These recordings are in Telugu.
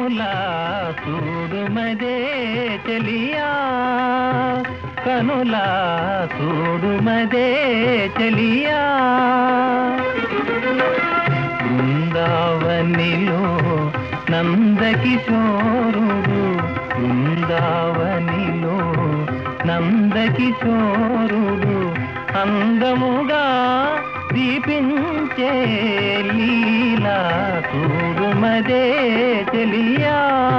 కనులా చూడుమదే చెలియా కనులా చూడుమదే చెలియా బృందావనిలో నందకిశోరుడు బృందావనిలో నందకిశోరుడు అందముగా దీపించే లీలా చూడుమదే చెలియా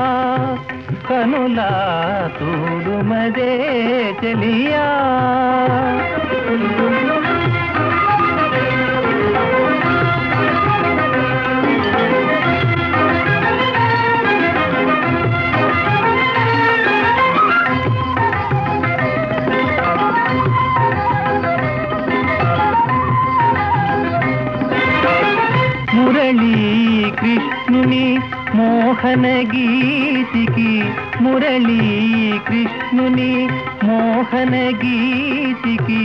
కనులా చూడుమదే చెలియా మురళీ కృష్ణుని మోహన గీతికి మురళీ కృష్ణుని మోహన గీతికి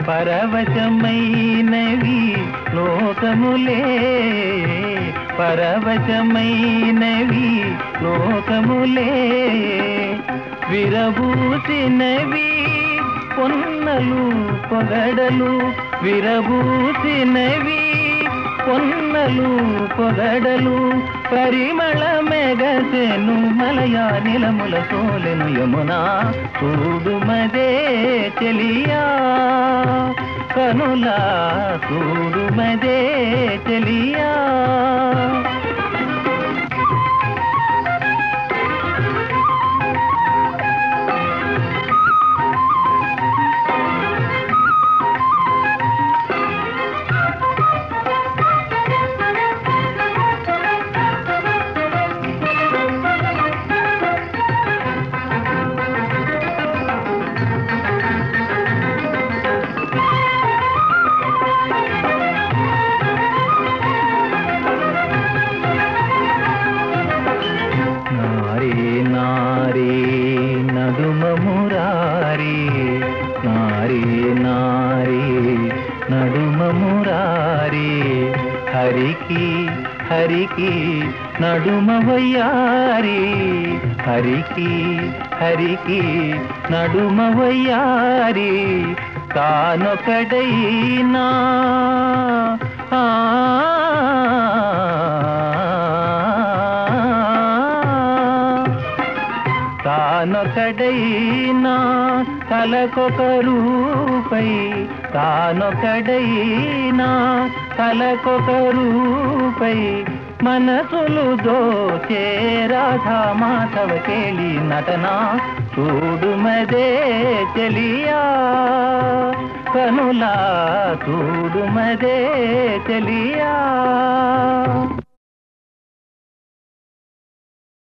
పరవశమైనవి లోకములే పరవశమైనవి లోకములే విరబూసినవి పొన్నలు పొగడలు విరబూసినవి పొన్నలు పొగడలు పరిమళ మెగసెను మలయా నిలముల సోలెను యమునా చూడుమదే చెలియా కనులా చూడుమదే చెలియా నారీ నారీ నడుమ మురారి నారీ నారీ నడుమ మురారి హరికి హరికి నడుమ వయ్యారి హరికి హరికి నడుమ వయ్యారి తానొకడైనా ఆ తానొకడైనా తలకొక రూపై తానొకడైనా తలకొక రూపై మనసులు దోచే రాధా మాధవ కేళి నటన చూడుమదే చెలియా కనులా చూడుమదే చెలియా